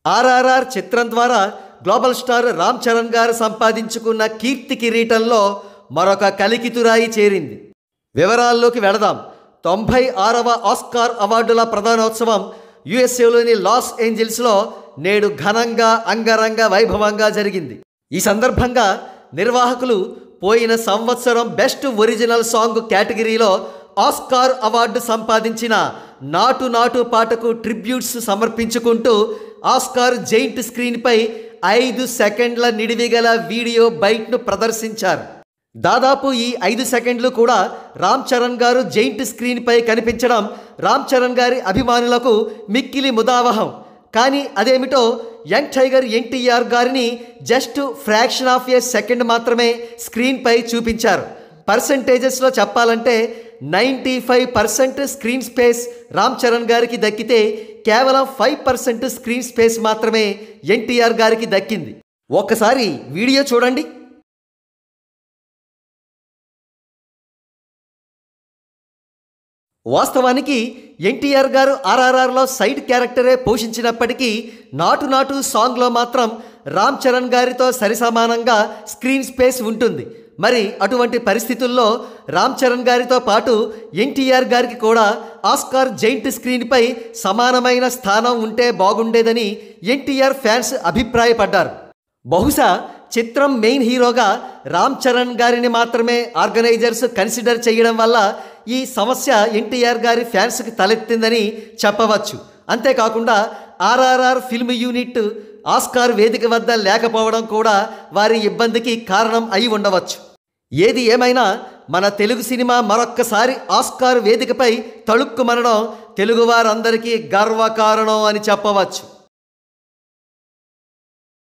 ఆర్ఆర్ఆర్ చిత్రం ద్వారా global star Ram Charan గారు సంపాదించుకున్న కీర్తి కిరీటంలో మరొక కలికితురాయి చేరింది వివరాల్లోకి వెళదాం తొంభై ఆరవ ఆస్కార్ అవార్డుల ప్రధానోత్సవం యుఎస్ఏలోని లాస్ ఏంజల్స్లో నేడు ఘనంగా అంగరంగ వైభవంగా జరిగింది ఈ సందర్భంగా నిర్వాహకులు పోయిన సంవత్సరం బెస్ట్ ఒరిజినల్ సాంగ్ కేటగిరీలో ఆస్కార్ అవార్డు సంపాదించిన నాటు నాటు పాటకు ట్రిబ్యూట్స్ సమర్పించుకుంటూ ఆస్కార్ జైంట్ స్క్రీన్పై ఐదు సెకండ్ల నిడివిగల వీడియో బైట్ను ప్రదర్శించారు దాదాపు ఈ ఐదు సెకండ్లు కూడా రామ్ చరణ్ గారు జైంట్ స్క్రీన్పై కనిపించడం రామ్ చరణ్ గారి అభిమానులకు మిక్కిలి ముదావహం కానీ అదేమిటో యంగ్ టైగర్ ఎన్టీఆర్ గారిని just fraction of a second మాత్రమే స్క్రీన్పై చూపించారు పర్సంటేజెస్లో చెప్పాలంటే ninety five percent screen space Ram Charan గారికి దక్కితే కేవలం ఫైవ్ పర్సెంట్ స్క్రీన్ స్పేస్ మాత్రమే ఎన్టీఆర్ గారికి దక్కింది ఒక్కసారి వీడియో చూడండి వాస్తవానికి ఎన్టీఆర్ గారు ఆర్ఆర్ఆర్లో సైడ్ క్యారెక్టరే పోషించినప్పటికీ నాటు నాటు సాంగ్లో మాత్రం రామ్ చరణ్ గారితో సరిసమానంగా స్క్రీన్ స్పేస్ ఉంటుంది మరి అటువంటి పరిస్థితుల్లో రామ్ చరణ్ గారితో పాటు ఎన్టీఆర్ గారికి కూడా ఆస్కార్ జైంట్ స్క్రీన్పై సమానమైన స్థానం ఉంటే బాగుండేదని ఎన్టీఆర్ ఫ్యాన్స్ అభిప్రాయపడ్డారు బహుశా చిత్రం మెయిన్ హీరోగా రామ్ చరణ్ గారిని మాత్రమే ఆర్గనైజర్స్ కన్సిడర్ చేయడం వల్ల ఈ సమస్య ఎన్టీఆర్ గారి ఫ్యాన్స్కి తలెత్తిందని చెప్పవచ్చు అంతేకాకుండా ఆర్ఆర్ఆర్ ఫిల్మ్ యూనిట్ ఆస్కార్ వేదిక వద్ద లేకపోవడం కూడా వారి ఇబ్బందికి కారణం అయి ఉండవచ్చు ఏది ఏమైనా మన తెలుగు సినిమా మరొక్కసారి ఆస్కార్ వేదికపై తళుక్కుమనడం తెలుగువారందరికీ గర్వకారణం అని చెప్పవచ్చు